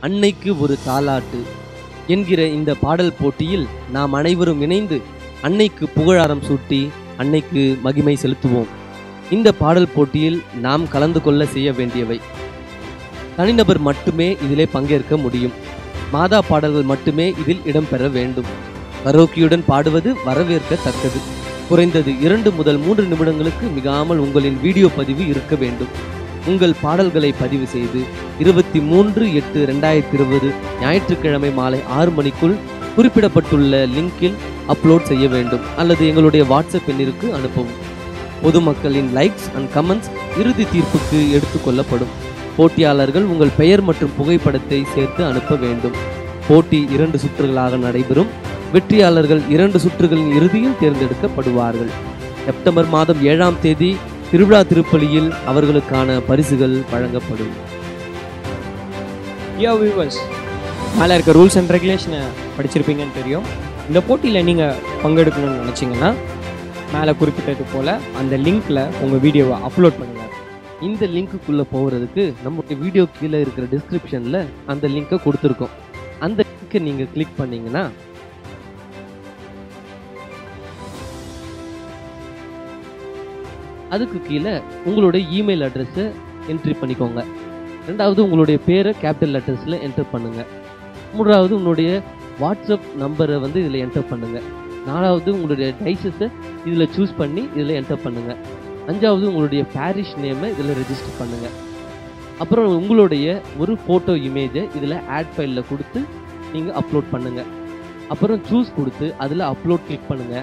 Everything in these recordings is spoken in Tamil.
அன்னைக்கு ஒரு தாலாட்டு என்கிற இந்த பாடல் போட்டியில் நாம் அனைவரும் இணைந்து அன்னைக்கு புகழாரம் சூட்டி அன்னைக்கு மகிமை செலுத்துவோம் இந்த பாடல் போட்டியில் நாம் கலந்து கொள்ள செய்ய வேண்டியவை தனிநபர் மட்டுமே இதிலே பங்கேற்க முடியும் மாதா பாடல்கள் மட்டுமே இதில் இடம்பெற வேண்டும் கரோக்கியுடன் பாடுவது வரவேற்கத்தக்கது குறைந்தது இரண்டு முதல் மூன்று நிமிடங்களுக்கு மிகாமல் உங்களின் வீடியோ பதிவு இருக்க வேண்டும் உங்கள் பாடல்களை பதிவு செய்து இருபத்தி மூன்று எட்டு ரெண்டாயிரத்தி இருபது ஞாயிற்றுக்கிழமை மாலை ஆறு மணிக்குள் குறிப்பிடப்பட்டுள்ள லிங்கில் அப்லோட் செய்ய வேண்டும் அல்லது எங்களுடைய வாட்ஸ்அப் எண்ணிற்கு அனுப்பவும் பொதுமக்களின் லைக்ஸ் அண்ட் கமெண்ட்ஸ் இறுதி தீர்ப்புக்கு எடுத்துக்கொள்ளப்படும் போட்டியாளர்கள் உங்கள் பெயர் மற்றும் புகைப்படத்தை சேர்த்து அனுப்ப வேண்டும் போட்டி இரண்டு சுற்றுகளாக நடைபெறும் வெற்றியாளர்கள் இரண்டு சுற்றுகளின் இறுதியில் தேர்ந்தெடுக்கப்படுவார்கள் செப்டம்பர் மாதம் ஏழாம் தேதி திருவிழா திருப்பலியில் அவர்களுக்கான பரிசுகள் வழங்கப்படும் யோ வியூவர்ஸ் மேலே இருக்க ரூல்ஸ் அண்ட் ரெகுலேஷனை படிச்சிருப்பீங்கன்னு தெரியும் இந்த போட்டியில் நீங்கள் பங்கெடுக்கணும்னு நினச்சிங்கன்னா மேலே குறிப்பிட்டது போல் அந்த லிங்க்கில் உங்கள் வீடியோவை அப்லோட் பண்ணுங்கள் இந்த லிங்க்குள்ளே போகிறதுக்கு நம்மளுடைய வீடியோ கீழே இருக்கிற டிஸ்கிரிப்ஷனில் அந்த லிங்கை கொடுத்துருக்கோம் அந்த லிங்கை நீங்கள் கிளிக் பண்ணீங்கன்னா அதுக்கு கீழே உங்களுடைய இமெயில் அட்ரஸை என்ட்ரி பண்ணிக்கோங்க ரெண்டாவது உங்களுடைய பேரை கேபிட்டல் லெட்டர்ஸில் என்டர் பண்ணுங்க மூன்றாவது உங்களுடைய வாட்ஸ்அப் நம்பரை வந்து இதில் என்டர் பண்ணுங்க நாலாவது உங்களுடைய டைசஸை இதில் சூஸ் பண்ணி இதில் என்டர் பண்ணுங்க அஞ்சாவது உங்களுடைய பேரிஷ் நேமை இதில் ரெஜிஸ்டர் பண்ணுங்க அப்புறம் உங்களுடைய ஒரு ஃபோட்டோ இமேஜை இதில் ஆட் ஃபைலில் கொடுத்து நீங்கள் அப்லோட் பண்ணுங்க அப்புறம் சூஸ் கொடுத்து அதில் அப்லோட் கிளிக் பண்ணுங்க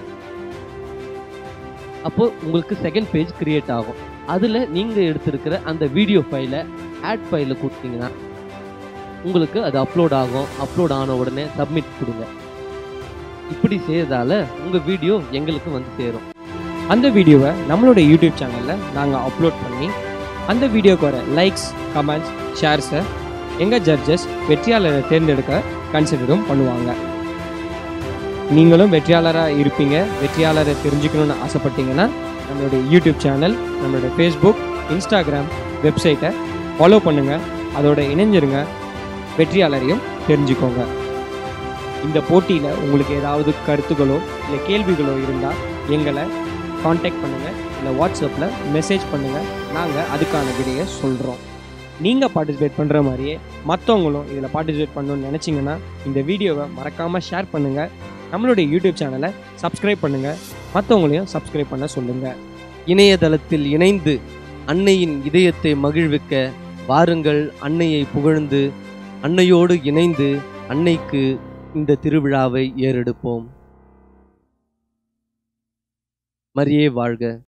அப்போ உங்களுக்கு செகண்ட் பேஜ் கிரியேட் ஆகும் அதில் நீங்கள் எடுத்திருக்கிற அந்த வீடியோ ஃபைலை ஆட் ஃபைலில் கொடுத்தீங்கன்னா உங்களுக்கு அது அப்லோட் ஆகும் அப்லோட் ஆன உடனே சப்மிட் கொடுங்க இப்படி செய்யறதால உங்கள் வீடியோ எங்களுக்கு வந்து சேரும் அந்த வீடியோவை நம்மளோட யூடியூப் சேனலில் நாங்கள் அப்லோட் பண்ணி அந்த வீடியோக்கு வர லைக்ஸ் கமெண்ட்ஸ் ஷேர்ஸை எங்கள் ஜட்ஜஸ் வெற்றியாளரை தேர்ந்தெடுக்க கன்சிடரும் பண்ணுவாங்க நீங்களும் வெற்றியாளராக இருப்பீங்க வெற்றியாளரை தெரிஞ்சுக்கணும்னு ஆசைப்பட்டீங்கன்னா நம்மளுடைய யூடியூப் சேனல் நம்மளோட ஃபேஸ்புக் இன்ஸ்டாகிராம் வெப்சைட்டை ஃபாலோ பண்ணுங்கள் அதோட இணைஞ்சிருங்க வெற்றியாளரையும் தெரிஞ்சுக்கோங்க இந்த போட்டியில் உங்களுக்கு ஏதாவது கருத்துகளோ இல்லை கேள்விகளோ இருந்தால் எங்களை காண்டாக்ட் பண்ணுங்கள் இல்லை வாட்ஸ்அப்பில் மெசேஜ் பண்ணுங்கள் நாங்கள் அதுக்கான விடையை சொல்கிறோம் நீங்கள் பார்ட்டிசிபேட் பண்ணுற மாதிரியே மற்றவங்களும் இதில் பார்ட்டிசிபேட் பண்ணணும்னு நினச்சிங்கன்னா இந்த வீடியோவை மறக்காமல் ஷேர் பண்ணுங்கள் நம்மளுடைய யூடியூப் சேனலை சப்ஸ்கிரைப் பண்ணுங்கள் மற்றவங்களையும் சப்ஸ்கிரைப் பண்ண சொல்லுங்கள் இணையதளத்தில் இணைந்து அன்னையின் இதயத்தை மகிழ்விக்க வாருங்கள் அன்னையை புகழ்ந்து அன்னையோடு இணைந்து அன்னைக்கு இந்த திருவிழாவை ஏறெடுப்போம் மரியே வாழ்க